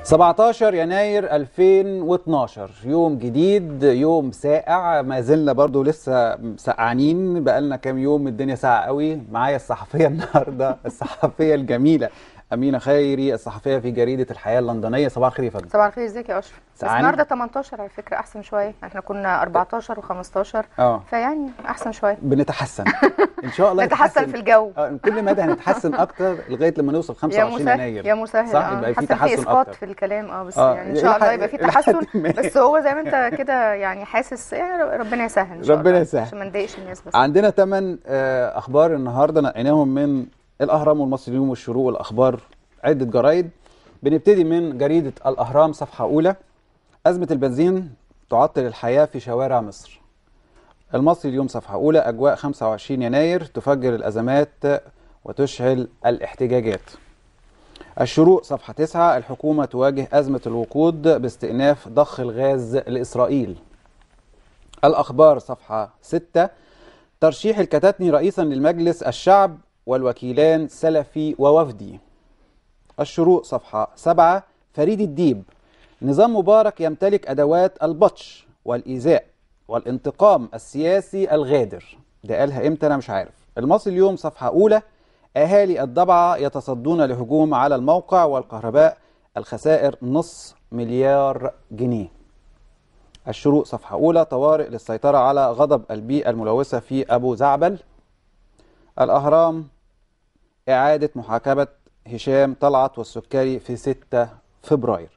17 يناير 2012 يوم جديد يوم ساقع ما زلنا برضو لسه سقعانين بقالنا كام يوم الدنيا ساقعه قوي معايا الصحفيه النهارده الصحفيه الجميله امينه خيري الصحفيه في جريده الحياه اللندنيه صباح الخير يا فندم صباح الخير ازيك يا اشرف بس سعاني؟ النهارده 18 على فكره احسن شويه احنا كنا 14 و15 اه فيعني احسن شويه بنتحسن ان شاء الله نتحسن في الجو اه كل مدى هنتحسن اكتر لغايه لما نوصل يا 25 مسهل يناير يا مسهل صح آه. يبقى في حاسة تحسن في اسقاط اكتر في الكلام اه بس آه، يعني ان شاء الله لحد- يبقى في لحد تحسن ما. بس هو زي ما انت كده يعني حاسس يعني ربنا يسهل ان شاء ربنا الله يسهل. عشان ما نضايقش الناس بس عندنا ثمان اخبار النهارده نقيناهم من الاهرام والمصري اليوم والشروق والاخبار عده جرايد بنبتدي من جريده الاهرام صفحه اولى ازمه البنزين تعطل الحياه في شوارع مصر المصري اليوم صفحه اولى اجواء 25 يناير تفجر الازمات وتشعل الاحتجاجات الشروق صفحه 9 الحكومه تواجه ازمه الوقود باستئناف ضخ الغاز لاسرائيل الاخبار صفحه 6 ترشيح الكتاتني رئيسا للمجلس الشعب والوكيلان سلفي ووفدي الشروق صفحة 7 فريد الديب نظام مبارك يمتلك أدوات البطش والإيذاء والانتقام السياسي الغادر ده قالها إمتى أنا مش عارف المصري اليوم صفحة أولى أهالي الضبعة يتصدون لهجوم على الموقع والكهرباء الخسائر نص مليار جنيه الشروق صفحة أولى طوارئ للسيطرة على غضب البيئة الملوثة في أبو زعبل الأهرام إعادة محاكمة هشام طلعت والسكري في 6 فبراير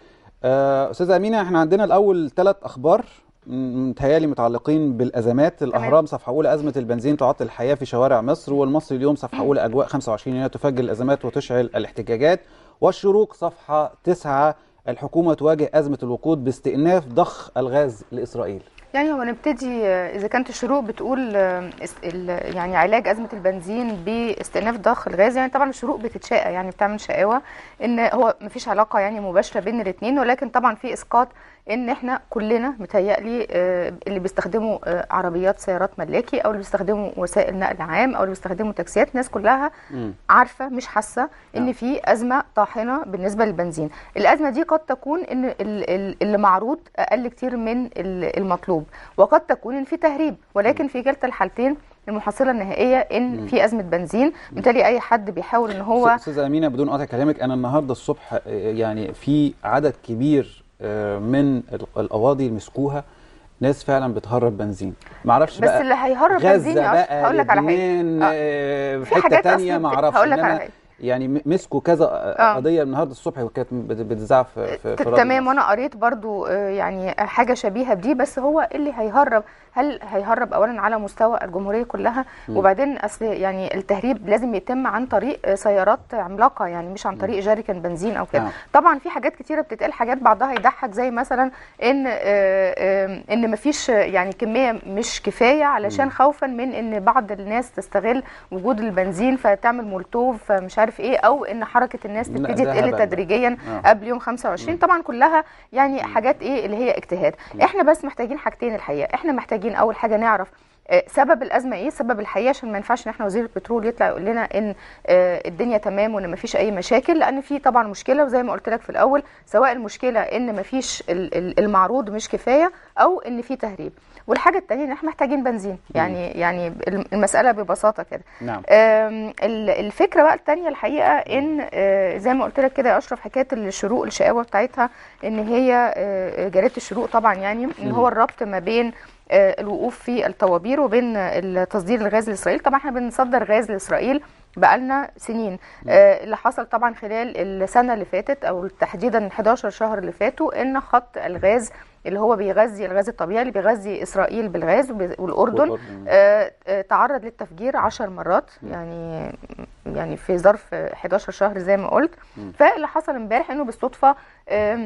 آه، أستاذة أمينة احنا عندنا الأول ثلاث أخبار م- متهيألي متعلقين بالأزمات الأهرام صفحة أولى أزمة البنزين تعطل الحياة في شوارع مصر والمصري اليوم صفحة أولى أجواء 25 يناير تفجر الأزمات وتشعل الاحتجاجات والشروق صفحة 9 الحكومة تواجه أزمة الوقود باستئناف ضخ الغاز لإسرائيل يعني هو نبتدي آه، اذا كانت الشروق بتقول آه، است- ال- يعني علاج ازمه البنزين باستئناف ضخ الغاز يعني طبعا الشروق بتتشائى يعني بتعمل شقاوه ان هو مفيش علاقه يعني مباشره بين الاثنين ولكن طبعا في اسقاط ان احنا كلنا متهيألي آه، اللي بيستخدموا آه، عربيات سيارات ملاكي او اللي بيستخدموا وسائل نقل عام او اللي بيستخدموا تاكسيات الناس كلها مم. عارفه مش حاسه نعم. ان في ازمه طاحنه بالنسبه للبنزين الازمه دي قد تكون ان ال- ال- اللي معروض اقل كتير من ال- المطلوب وقد تكون ان في تهريب ولكن في كلتا الحالتين المحصله النهائيه ان في ازمه بنزين بالتالي اي حد بيحاول ان هو استاذه امينه بدون قطع كلامك انا النهارده الصبح آه، يعني في عدد كبير آه، من ال- القواضي اللي مسكوها ناس فعلا بتهرب بنزين ما اعرفش بس بقى اللي هيهرب بنزين غزه يا أشرف، بقى هقول لك على حاجه لبنان آه. آه، في حته حاجات تانية أصل ما اعرفش هقول لك على انما حاجة. يعني م- مسكوا كذا آه. قضيه النهارده الصبح وكانت بت- بتذاع في في في راديو تمام مصر. وانا قريت برضو آه، يعني حاجه شبيهه بدي بس هو اللي هيهرب هل هيهرب اولا على مستوى الجمهوريه كلها وبعدين اصل يعني التهريب لازم يتم عن طريق آه، سيارات عملاقه يعني مش عن طريق جاريكان بنزين او كده نعم. طبعا في حاجات كتيره بتتقال حاجات بعضها يضحك زي مثلا ان آه، آه، ان مفيش يعني كميه مش كفايه علشان خوفا من ان بعض الناس تستغل وجود البنزين فتعمل مولتوف فمش عارف ايه او ان حركه الناس لا، تبتدي ده تقل هبل ده. تدريجيا آه. قبل يوم 25 طبعا كلها يعني حاجات ايه اللي هي اجتهاد احنا بس محتاجين حاجتين الحقيقه احنا محتاجين اول حاجه نعرف آه، سبب الازمه ايه سبب الحقيقه عشان ما ينفعش ان احنا وزير البترول يطلع يقول لنا ان آه، الدنيا تمام وان ما فيش اي مشاكل لان في طبعا مشكله وزي ما قلت لك في الاول سواء المشكله ان ما فيش ال- ال- المعروض مش كفايه او ان في تهريب والحاجه الثانيه ان احنا محتاجين بنزين يعني يعني المساله ببساطه كده نعم آم، ال- الفكره بقى الثانيه الحقيقه ان آه، زي ما قلت لك كده يا اشرف حكايه الشروق الشقاوه بتاعتها ان هي آه، جريده الشروق طبعا يعني ان هو الربط ما بين آه، الوقوف في الطوابير وبين آه، تصدير الغاز لاسرائيل طبعا احنا بنصدر غاز لاسرائيل بقالنا سنين آه، اللي حصل طبعا خلال السنه اللي فاتت او تحديدا 11 شهر اللي فاتوا ان خط الغاز اللي هو بيغذي الغاز الطبيعي اللي بيغذي اسرائيل بالغاز وب- والاردن والأردن. آه، آه، تعرض للتفجير 10 مرات يعني يعني في ظرف 11 شهر زي ما قلت فاللي حصل امبارح انه بالصدفه آم،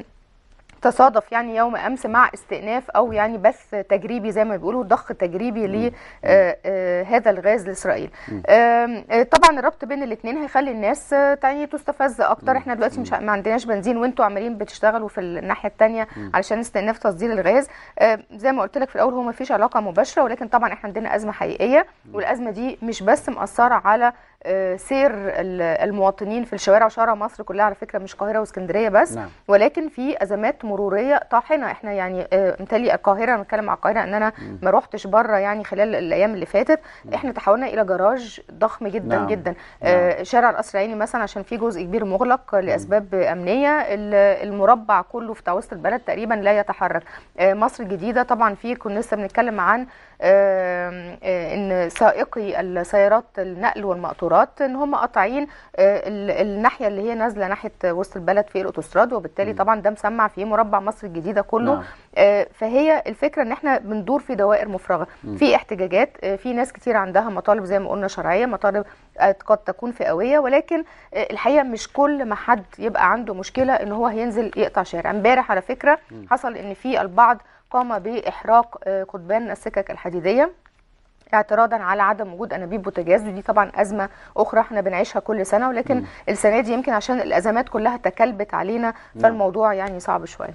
تصادف يعني يوم امس مع استئناف او يعني بث تجريبي زي ما بيقولوا ضخ تجريبي لهذا الغاز لاسرائيل آم، آه، طبعا الربط بين الاثنين هيخلي الناس آه، يعني تستفز اكتر احنا دلوقتي مش ما عندناش بنزين وانتوا عمالين بتشتغلوا في الناحيه الثانيه علشان استئناف تصدير الغاز آه، زي ما قلت لك في الاول هو ما فيش علاقه مباشره ولكن طبعا احنا عندنا ازمه حقيقيه والازمه دي مش بس مأثره على آه، سير ال- المواطنين في الشوارع وشوارع مصر كلها على فكره مش القاهره واسكندريه بس نعم. ولكن في ازمات مروريه طاحنه احنا يعني آه، متهيألي القاهره نتكلم على القاهره ان انا ما روحتش بره يعني خلال الايام اللي فاتت احنا تحولنا الى جراج ضخم جدا نعم. جدا آه، شارع القصر العيني مثلا عشان في جزء كبير مغلق لاسباب امنيه ال- المربع كله في وسط البلد تقريبا لا يتحرك آه، مصر الجديده طبعا في كنا لسه بنتكلم عن آه، آه، ان سائقي السيارات النقل والمقطورات ان هم قاطعين آه، ال- الناحيه اللي هي نازله ناحيه وسط البلد في الاوتوستراد وبالتالي طبعا ده مسمع في مربع مصر الجديده كله نعم. آه، فهي الفكره ان احنا بندور في دوائر مفرغه في احتجاجات آه، في ناس كتير عندها مطالب زي ما قلنا شرعيه مطالب آه، قد تكون فئويه ولكن آه، الحقيقه مش كل ما حد يبقى عنده مشكله ان هو هينزل يقطع شارع امبارح على فكره حصل ان في البعض قام باحراق آه، قضبان السكك الحديديه اعتراضا على عدم وجود انابيب بوتاجاز ودي طبعا ازمه اخرى احنا بنعيشها كل سنه ولكن السنه دي يمكن عشان الازمات كلها تكلبت علينا فالموضوع يعني صعب شويه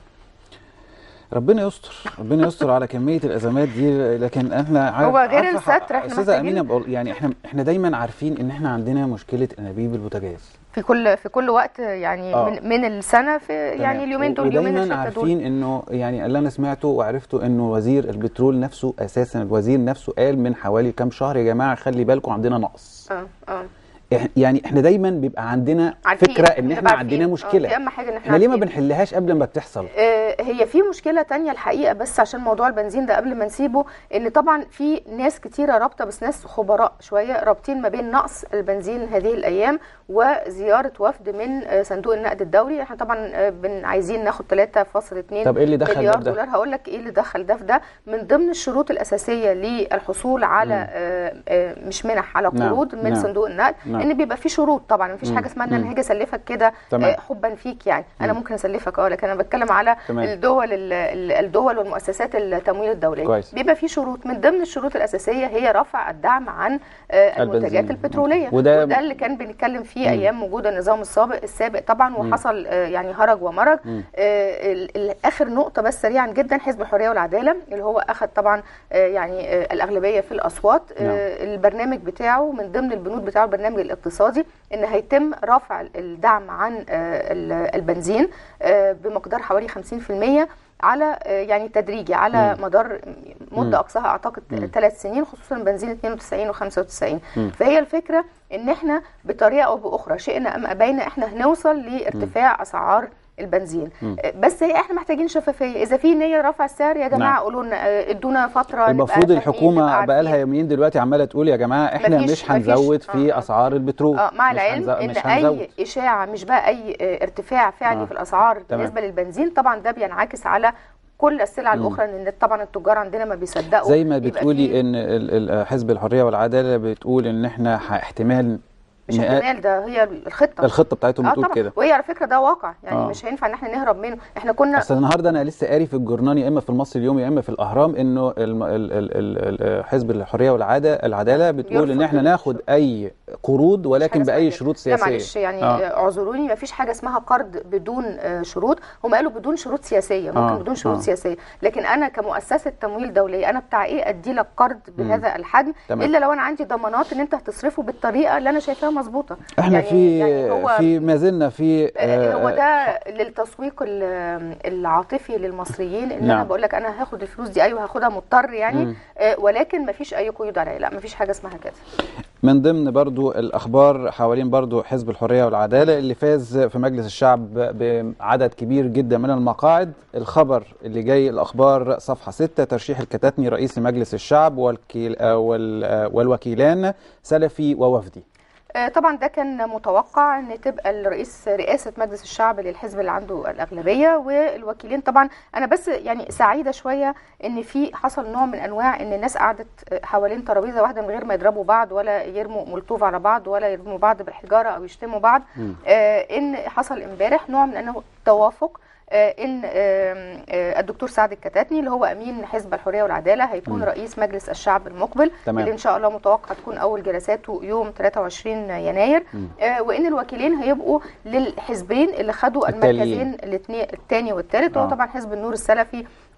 ربنا يستر ربنا يستر على كميه الازمات دي لكن احنا عارف هو غير عارفة الستر، احنا استاذه محتاجين- امينه بقول يعني احنا احنا دايما عارفين ان احنا عندنا مشكله انابيب البوتاجاز في كل في كل وقت يعني آه. من, من السنه في يعني تمام. اليومين دول اليومين ودايما الشتاء دول عارفين انه يعني اللي انا سمعته وعرفته انه وزير البترول نفسه اساسا الوزير نفسه قال من حوالي كام شهر يا جماعه خلي بالكم عندنا نقص اه اه إح- يعني احنا دايما بيبقى عندنا عارفين فكره ان بنبقى احنا عارفين. عندنا آه، دي مشكله اهم حاجه ان احنا احنا ليه ما عارفين. بنحلهاش قبل ما بتحصل آه، هي في مشكلة تانية الحقيقة بس عشان موضوع البنزين ده قبل ما نسيبه ان طبعا في ناس كتيرة رابطة بس ناس خبراء شوية رابطين ما بين نقص البنزين هذه الايام وزيارة وفد من آه، صندوق النقد الدولي احنا طبعا آه، بن عايزين ناخد 3.2 طب ايه اللي دخل ده مليار في ده؟ دولار هقول لك ايه اللي دخل ده في ده من ضمن الشروط الاساسية للحصول على آه، آه، مش منح على نعم، قروض من نعم، صندوق النقد نعم. ان بيبقى في شروط طبعا مفيش حاجة اسمها ان انا هاجي اسلفك كده تمام. آه، حبا فيك يعني انا ممكن اسلفك اه لكن انا بتكلم على تمام. الدول ال- ال- الدول والمؤسسات التمويل الدوليه كويس. بيبقى في شروط من ضمن الشروط الاساسيه هي رفع الدعم عن آه، البنزين. المنتجات البتروليه وده- وده, اللي كان بنتكلم فيه ايام وجود النظام السابق السابق طبعا وحصل آه، يعني هرج ومرج آه، ال- ال- اخر نقطه بس سريعا جدا حزب الحريه والعداله اللي هو اخذ طبعا آه، يعني آه، الاغلبيه في الاصوات آه، البرنامج بتاعه من ضمن البنود بتاعه البرنامج الاقتصادي ان هيتم رفع الدعم عن آه، ال- البنزين آه، بمقدار حوالي 50% على آه، يعني تدريجي على مدار مده اقصاها اعتقد ثلاث سنين خصوصا بنزين 92 و95 فهي الفكره ان احنا بطريقه او باخرى شئنا ام ابينا احنا هنوصل لارتفاع اسعار البنزين آه، بس هي احنا محتاجين شفافيه اذا في نيه رفع السعر يا جماعه نعم. قولوا لنا آه، ادونا فتره نبقى المفروض فاهمين، الحكومه نبقى بقى لها عارفين. يومين دلوقتي عماله تقول يا جماعه احنا مفيش- مش هنزود مفيش. في آه، آه. اسعار البترول اه مع مش العلم هنزو- ان مش هنزود. اي اشاعه مش بقى اي آه، ارتفاع فعلي آه. في الاسعار تمام. بالنسبه للبنزين طبعا ده بينعكس على كل السلع الاخرى ان طبعا التجار عندنا ما بيصدقوا زي ما يبقى بتقولي في- ان ال- ال- حزب الحريه والعداله بتقول ان احنا ح- احتمال مش مئات- احتمال ده هي الخطه الخطه بتاعتهم اه بتقول طبعا كده وهي على فكره ده واقع يعني آه. مش هينفع ان احنا نهرب منه احنا كنا اصل النهارده انا لسه قاري في الجورنال يا اما في المصري اليوم يا اما في الاهرام انه الم- ال- ال- ال- ال- حزب الحريه والعاده العداله بتقول ان يرفض احنا ناخد اي قروض ولكن حاجة اسمها باي كده. شروط لا سياسيه معلش يعني آه. آه. اعذروني ما فيش حاجه اسمها قرض بدون آه، شروط هم قالوا بدون شروط سياسيه ممكن آه، بدون شروط آه. سياسيه لكن انا كمؤسسه تمويل دوليه انا بتاع ايه ادي لك قرض بهذا الحجم تمام. الا لو انا عندي ضمانات ان انت هتصرفه بالطريقه اللي انا شايفاها مظبوطه احنا يعني في يعني هو في ما زلنا في آه، هو آه، ده للتسويق ال- العاطفي للمصريين ان نعم. انا بقول لك انا هاخد الفلوس دي ايوه هاخدها مضطر يعني مم. آه، ولكن ما فيش اي قيود عليا لا ما فيش حاجه اسمها كده من ضمن برضو الأخبار حوالين برضو حزب الحرية والعدالة اللي فاز في مجلس الشعب بعدد كبير جدا من المقاعد الخبر اللي جاي الأخبار صفحة 6 ترشيح الكتاتني رئيس مجلس الشعب والكيل آه، وال- آه، والوكيلان سلفي ووفدي آه، طبعا ده كان متوقع ان تبقى الرئيس رئاسه مجلس الشعب للحزب اللي عنده الاغلبيه والوكيلين طبعا انا بس يعني سعيده شويه ان في حصل نوع من انواع ان الناس قعدت آه، حوالين ترابيزه واحده من غير ما يضربوا بعض ولا يرموا ملطوف على بعض ولا يرموا بعض بالحجاره او يشتموا بعض آه، ان حصل امبارح نوع من انه توافق آه، ان آه، آه، الدكتور سعد الكتاتني اللي هو امين حزب الحريه والعداله هيكون رئيس مجلس الشعب المقبل تمام. اللي ان شاء الله متوقع تكون اول جلساته يوم 23 يناير آه، وان الوكيلين هيبقوا للحزبين اللي خدوا التاليين. المركزين الاثنين الثاني والثالث آه. وهو طبعا حزب النور السلفي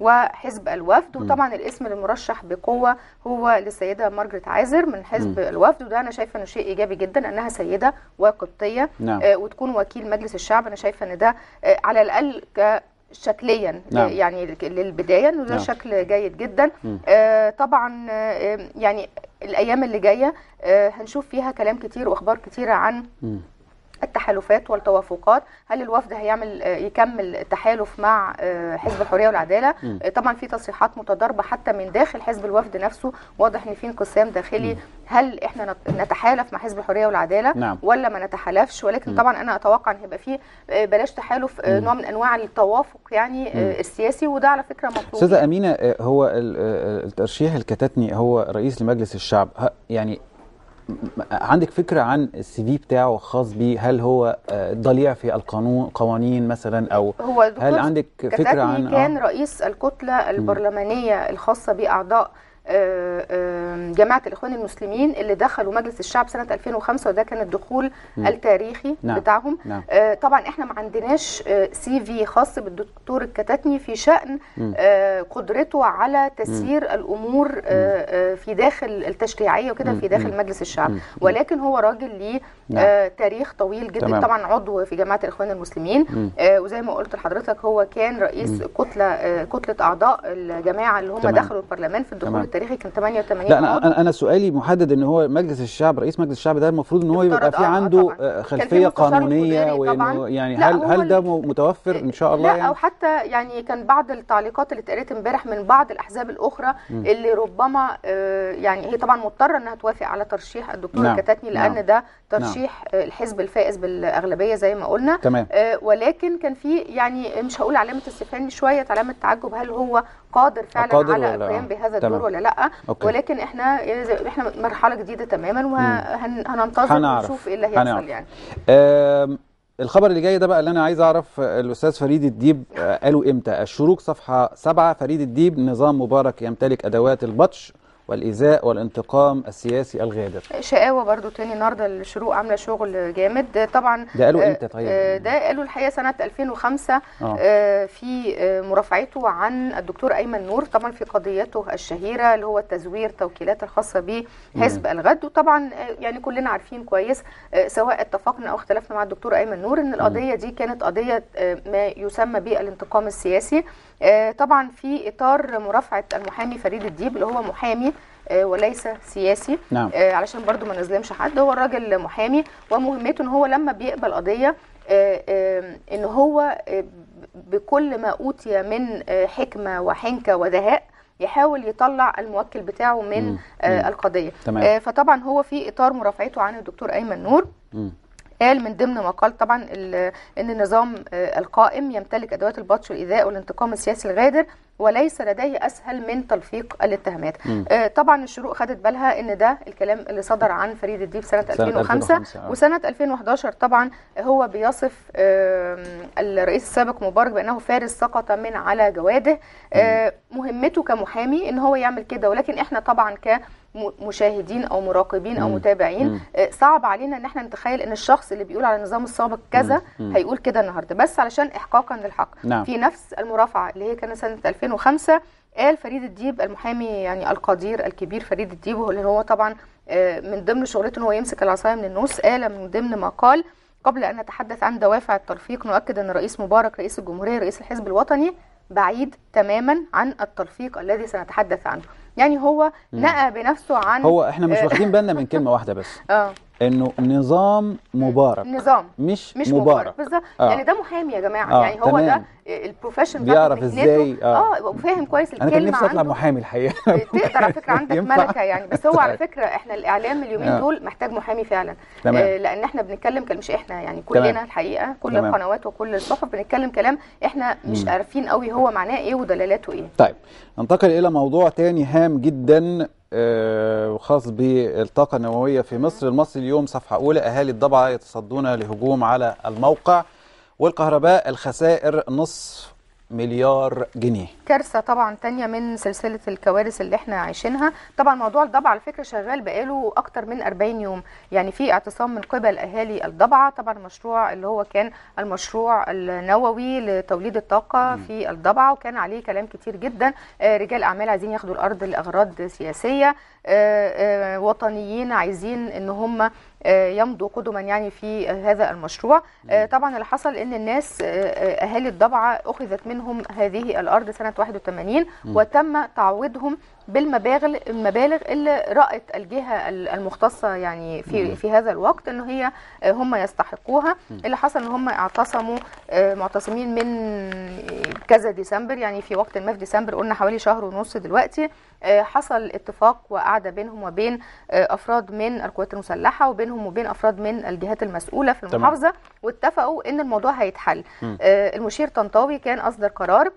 وحزب الوفد وطبعا الاسم المرشح بقوه هو للسيده مارجريت عازر من حزب الوفد وده انا شايفه انه شيء ايجابي جدا انها سيده وقبطيه نعم. آه، وتكون وكيل مجلس الشعب انا شايفه ان ده آه، على الاقل ك شكليا نعم. يعني للبدايه انه ده نعم. شكل جيد جدا آه طبعا آه يعني الايام اللي جايه آه هنشوف فيها كلام كتير واخبار كتيره عن مم. التحالفات والتوافقات هل الوفد هيعمل آه، يكمل التحالف مع آه، حزب الحريه والعداله آه، طبعا في تصريحات متضاربه حتى من داخل حزب الوفد نفسه واضح ان في انقسام داخلي هل احنا نت- نتحالف مع حزب الحريه والعداله نعم. ولا ما نتحالفش ولكن طبعا انا اتوقع ان هيبقى في آه، بلاش تحالف آه، نوع من انواع التوافق يعني آه، السياسي وده على فكره مطلوب استاذه يعني. امينه آه، هو ال- آه، الترشيح الكتاتني هو رئيس لمجلس الشعب ه- يعني م- م- عندك فكره عن السي في بتاعه خاص بيه هل هو آه، ضليع في القانون قوانين مثلا او هو الدكتور هل عندك فكره كتاتني عن كان آه. رئيس الكتلة البرلمانية الخاصة بأعضاء آه، آه، جماعة الإخوان المسلمين اللي دخلوا مجلس الشعب سنة 2005 وده كان الدخول التاريخي نعم. بتاعهم نعم. آه، طبعا احنا ما عندناش سي في خاص بالدكتور الكتاتني في شأن آه، قدرته على تسيير الأمور آه، آه، في داخل التشريعية وكده في داخل مجلس الشعب ولكن هو راجل ليه نعم. آه، تاريخ طويل جدا تمام. طبعا عضو في جماعة الإخوان المسلمين آه، وزي ما قلت لحضرتك هو كان رئيس كتلة آه، كتلة أعضاء الجماعة اللي هم تمام. دخلوا البرلمان في الدخول تمام. التاريخي كان 88 لا عضو. انا انا أنا سؤالي محدد ان هو مجلس الشعب رئيس مجلس الشعب ده المفروض ان هو يبقى يفترض في آه، آه، عنده طبعاً. آه، كان في خلفيه مستشار قانونيه القدري وانه طبعاً. يعني لا، هل هو هل ده ال- م- متوفر ان شاء الله لا يعني او حتى يعني كان بعض التعليقات اللي اتقالت امبارح من بعض الاحزاب الاخرى اللي ربما آه، يعني هي طبعا مضطره انها توافق على ترشيح الدكتور نعم. الكتاتني لان نعم. ده ترشيح آه، الحزب الفائز بالاغلبيه زي ما قلنا تمام. آه، ولكن كان في يعني مش هقول علامه استفهام شويه علامه تعجب هل هو قادر فعلا قادر على ولا- القيام بهذا تمام. الدور ولا لا أوكي. ولكن احنا احنا مرحله جديده تماما وهننتظر هنعرف. ونشوف ايه اللي هيحصل هنعرف. يعني آم، الخبر اللي جاي ده بقى اللي انا عايز اعرف آه، الاستاذ فريد الديب آه، قالوا امتى الشروق صفحه سبعة فريد الديب نظام مبارك يمتلك ادوات البطش والايذاء والانتقام السياسي الغادر شقاوة برضو تاني النهارده الشروق عامله شغل جامد طبعا ده قالوا آه، امتى طيب؟ آه، ده قالوا الحقيقه سنه 2005 آه. آه، في آه، مرافعته عن الدكتور ايمن نور طبعا في قضيته الشهيره اللي هو تزوير توكيلات الخاصه بحزب الغد وطبعا آه، يعني كلنا عارفين كويس آه، سواء اتفقنا او اختلفنا مع الدكتور ايمن نور ان القضيه دي كانت قضيه آه، ما يسمى بالانتقام السياسي آه، طبعا في اطار مرافعه المحامي فريد الديب اللي هو محامي آه، وليس سياسي نعم. آه، علشان برضو ما نظلمش حد هو الراجل محامي ومهمته ان هو لما بيقبل قضيه آه، آه، ان هو آه، بكل ما اوتي من آه، حكمه وحنكه ودهاء يحاول يطلع الموكل بتاعه من مم. آه، مم. القضيه تمام. آه، فطبعا هو في اطار مرافعته عن الدكتور ايمن نور مم. قال من ضمن ما قال طبعا ال- ان النظام آه، القائم يمتلك ادوات البطش والايذاء والانتقام السياسي الغادر وليس لديه اسهل من تلفيق الاتهامات. آه، طبعا الشروق خدت بالها ان ده الكلام اللي صدر عن فريد الديب سنه, سنة 2005 2005 آه. وسنه 2011 طبعا هو بيصف آم، الرئيس السابق مبارك بانه فارس سقط من على جواده آه، مهمته كمحامي ان هو يعمل كده ولكن احنا طبعا كمشاهدين او مراقبين او مم. متابعين مم. آه، صعب علينا ان احنا نتخيل ان الشخص اللي بيقول على النظام السابق كذا مم. هيقول كده النهارده بس علشان احقاقا للحق نعم. في نفس المرافعه اللي هي كانت سنه 2005 قال فريد الديب المحامي يعني القدير الكبير فريد الديب وهو- اللي هو طبعا آه، من ضمن شغلته ان هو يمسك العصايه من النص قال من ضمن ما قال قبل ان نتحدث عن دوافع التلفيق نؤكد ان الرئيس مبارك رئيس الجمهوريه رئيس الحزب الوطني بعيد تماما عن التلفيق الذي سنتحدث عنه يعني هو نأى بنفسه عن هو احنا مش آه، واخدين بالنا من كلمه واحده بس اه انه نظام مبارك نظام مش, مش مبارك, مبارك بالظبط آه. يعني ده محامي يا جماعه آه، يعني هو تمام. ده البروفيشن بيعرف إزاي، آه. اه وفاهم كويس انا الكلمه كان نفسي اطلع عنده. محامي الحقيقه تقدر على فكره عندك ينفع؟ ملكه يعني بس هو على فكره احنا الاعلام اليومين آه. دول محتاج محامي فعلا تمام. آه لان احنا بنتكلم كلام مش احنا يعني كلنا تمام. الحقيقه كل تمام. القنوات وكل الصحف بنتكلم كلام احنا مش عارفين قوي هو معناه ايه ودلالاته ايه طيب ننتقل إلى موضوع تاني هام جدا آه، وخاص بالطاقة النووية في مصر المصري اليوم صفحة أولى أهالي الضبعة يتصدون لهجوم على الموقع والكهرباء الخسائر نصف مليار جنيه كارثه طبعا تانية من سلسله الكوارث اللي احنا عايشينها طبعا موضوع الضبع على فكره شغال بقاله اكتر من 40 يوم يعني في اعتصام من قبل اهالي الضبعه طبعا المشروع اللي هو كان المشروع النووي لتوليد الطاقه في الضبعه وكان عليه كلام كتير جدا آه، رجال اعمال عايزين ياخدوا الارض لاغراض سياسيه آه، آه، وطنيين عايزين ان هم آه، يمضوا قدما يعني في آه، هذا المشروع آه، طبعا اللي حصل ان الناس آه، آه، اهالي الضبعه اخذت منهم هذه الارض سنه 81 وتم تعويضهم بالمبالغ المبالغ اللي رأت الجهه ال- المختصه يعني في في هذا الوقت ان هي آه، هم يستحقوها اللي حصل ان هم اعتصموا آه، معتصمين من كذا ديسمبر يعني في وقت ما في ديسمبر قلنا حوالي شهر ونص دلوقتي آه، حصل اتفاق وقعده بينهم وبين آه، افراد من القوات المسلحه وبينهم وبين افراد من الجهات المسؤوله في تمام. المحافظه واتفقوا ان الموضوع هيتحل آه، المشير طنطاوي كان اصدر قرار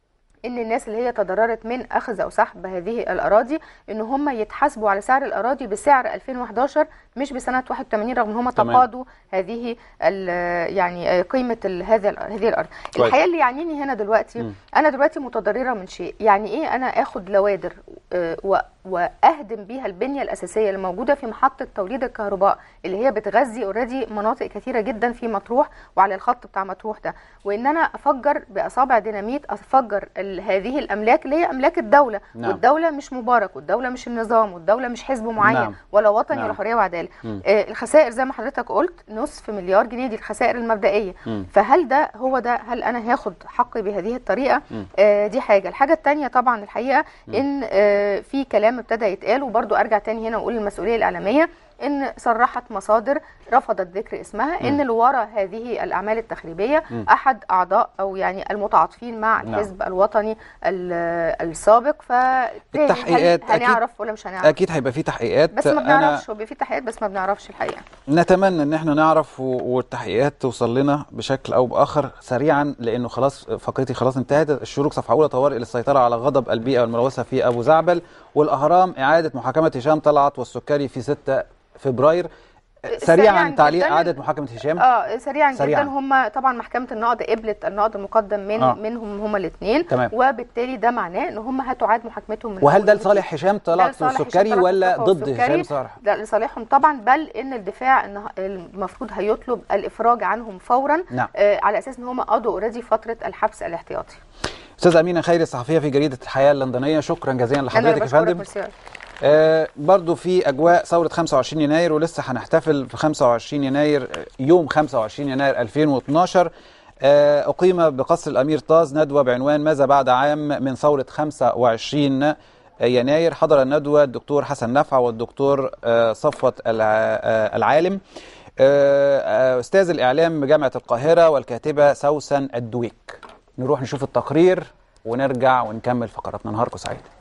ان الناس اللي هي تضررت من اخذ او سحب هذه الاراضي ان هم يتحاسبوا على سعر الاراضي بسعر 2011 مش بسنه 81 رغم ان هم تمام. تقاضوا هذه ال- يعني آه، قيمه ال- هذا ال- هذه الارض كويس. الحقيقه اللي يعنيني هنا دلوقتي مم. انا دلوقتي متضرره من شيء يعني ايه انا اخد لوادر آه، و- واهدم بيها البنيه الاساسيه اللي موجوده في محطه توليد الكهرباء اللي هي بتغذي اوريدي مناطق كثيره جدا في مطروح وعلى الخط بتاع مطروح ده وان انا افجر باصابع ديناميت افجر ال- هذه الاملاك اللي هي املاك الدوله نعم. والدوله مش مبارك والدوله مش النظام والدوله مش حزب معين نعم. ولا وطني نعم. ولا حريه وعداله مم. آه الخسائر زي ما حضرتك قلت نصف مليار جنيه دي الخسائر المبدئيه مم. فهل ده هو ده هل انا هاخد حقي بهذه الطريقه مم. آه دي حاجه الحاجه الثانيه طبعا الحقيقه ان آه في كلام ابتدى يتقال وبرضو ارجع تاني هنا واقول المسؤوليه الاعلاميه ان صرحت مصادر رفضت ذكر اسمها ان اللي ورا هذه الاعمال التخريبيه مم. احد اعضاء او يعني المتعاطفين مع نعم. الحزب الوطني ال- السابق فتاني التحقيقات هل أكيد- هنعرف ولا مش هنعرف اكيد هيبقى في تحقيقات بس ما انا بنعرفش هو بيبقى في تحقيقات بس ما بنعرفش الحقيقه نتمنى ان احنا نعرف و- والتحقيقات توصل لنا بشكل او باخر سريعا لانه خلاص فقرتي خلاص انتهت الشروق صفحه اولى طوارئ للسيطره على غضب البيئه والملوثه في ابو زعبل والاهرام اعاده محاكمه هشام طلعت والسكري في 6 فبراير سريعا سريعاً تعليق جداً. اعاده محاكمه هشام اه سريعا, سريعاً. جدا هم طبعا محكمه النقض قبلت النقض المقدم من آه. آه. منهم هم الاثنين تمام. وبالتالي ده معناه ان هم هتعاد محاكمتهم من وهل أول ده وجديد. لصالح هشام ده طلعت لصالح هشام والسكري طلعت ولا والسكري ضد هشام صالح ده لصالحهم طبعا بل ان الدفاع إن المفروض هيطلب الافراج عنهم فورا نعم. آه على اساس ان هم قضوا اوريدي فتره الحبس الاحتياطي استاذ امينه خيري الصحفيه في جريده الحياه اللندنيه شكرا جزيلا انا لحضرتك يا بشكرك فندم ميرسي. آه برضو في اجواء ثوره 25 يناير ولسه هنحتفل في 25 يناير آه، يوم 25 يناير 2012 آه اقيم بقصر الامير طاز ندوه بعنوان ماذا بعد عام من ثوره 25 يناير حضر الندوه الدكتور حسن نفع والدكتور آه صفوت الع- آه، العالم آه، آه، استاذ الاعلام بجامعه القاهره والكاتبه سوسن الدويك نروح نشوف التقرير ونرجع ونكمل فقراتنا نهاركم سعيد